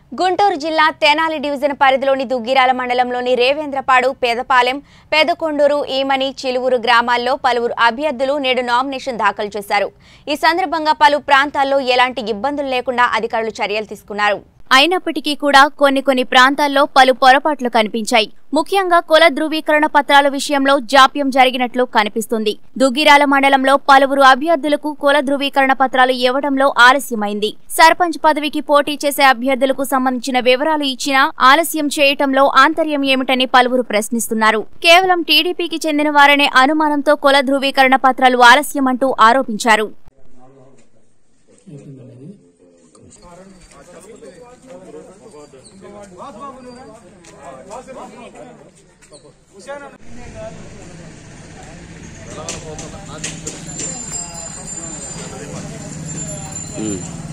గుంటూరు జిల్లా తెనాలి డివిజన్ పరిధిలోని దుగ్గిరాల మండలంలోని రేవేంద్రపాడు పేదపాలెం పెదకొండూరు ఈమని చిలువురు గ్రామాల్లో పలువురు అభ్యర్థులు నేడు నామినేషన్ దాఖలు చేశారు ఈ సందర్భంగా పలు ప్రాంతాల్లో ఎలాంటి ఇబ్బందులు లేకుండా అధికారులు చర్యలు తీసుకున్నారు అయినప్పటికీ కూడా కొన్ని కొన్ని ప్రాంతాల్లో పలు పొరపాట్లు కనిపించాయి ముఖ్యంగా కుల ధృవీకరణ పత్రాల విషయంలో జాప్యం జరిగినట్లు కనిపిస్తుంది దుగ్గిరాల మండలంలో పలువురు అభ్యర్థులకు కుల ధృవీకరణ పత్రాలు ఇవ్వడంలో ఆలస్యమైంది సర్పంచ్ పదవికి పోటీ చేసే అభ్యర్థులకు సంబంధించిన వివరాలు ఇచ్చినా ఆలస్యం చేయటంలో ఆంతర్యం ఏమిటని పలువురు ప్రశ్నిస్తున్నారు కేవలం టీడీపీకి చెందిన వారనే అనుమానంతో కుల ధృవీకరణ పత్రాలు ఆలస్యమంటూ ఆరోపించారు ఉమ్.